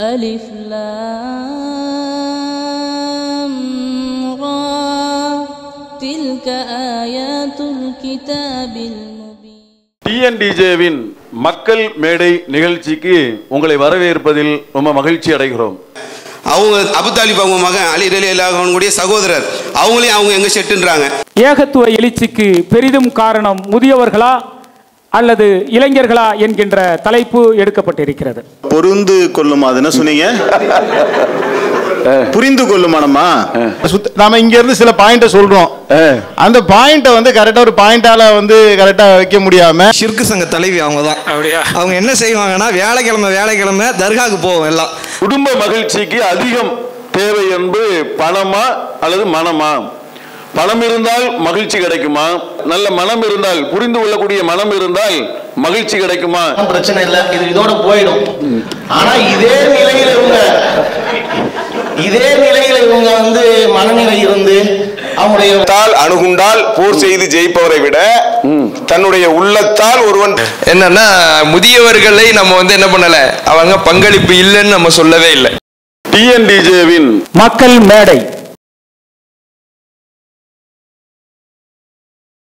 ألف لام را تلك آيات الكتاب المبين டிஎன்டிஜேவின் மக்கள் மேடை நிகழ்ச்சிக்கு உங்களை வரவேற்பதில் ரொம்ப மகிழ்ச்சி அடைகிறோம் அவங்க அபுதாலிப் அவங்க மகன் அலி ரலி அல்லாஹனுடைய சகோதரர் அவங்களையும் அவங்க எங்க செட்டுன்றாங்க ஏகத்துவ எழுச்சிக்கு பெரிதும் காரணம் முதியவர்களா அல்லது இளைஞர்களா என்கின்ற தலைப்பு எடுக்கப்பட்டிருக்கிறது பொருந்து கொள்ளுமா அது என்ன சொன்னீங்க புரிந்து கொள்ளுமானம்மா சுத்த- நாம இங்க இருந்து சில பாயிண்ட சொல்றோம் அந்த பாயிண்ட வந்து கரெக்டா ஒரு பாயிண்டால வந்து கரெக்டா வைக்க முடியாம ஷிர்கு சங்க தலைவி அவங்க தான் அவங்க என்ன செய்வாங்கன்னா வேலைக்கிழமை வேலைக்கிழமை தர்காவுக்கு போவோம் எல்லாம் குடும்ப மகிழ்ச்சிக்கு அதிகம் தேவை என்பது பணமா அல்லது மனமா பணம் இருந்தால் மகிழ்ச்சி கிடைக்குமா நல்ல மனம் இருந்தால் புரிந்து கொள்ளக்கூடிய மனம் இருந்தால் மகிழ்ச்சி கிடைக்குமா பிரச்சனை இல்லை இது இதோட போயிடும் ஆனா இதே நிலையில இவங்க இதே நிலையில இவங்க வந்து மனநிலை இருந்து அவங்களுடைய உள்ளத்தால் அணுகுண்டால் போர் செய்து ஜெயிப்பவரை விட தன்னுடைய உள்ளத்தால் ஒருவன் என்னன்னா முதியவர்களை நம்ம வந்து என்ன பண்ணல அவங்க பங்களிப்பு இல்லைன்னு நம்ம சொல்லவே இல்லை டிஎன்டிஜேவின் மக்கள் மேடை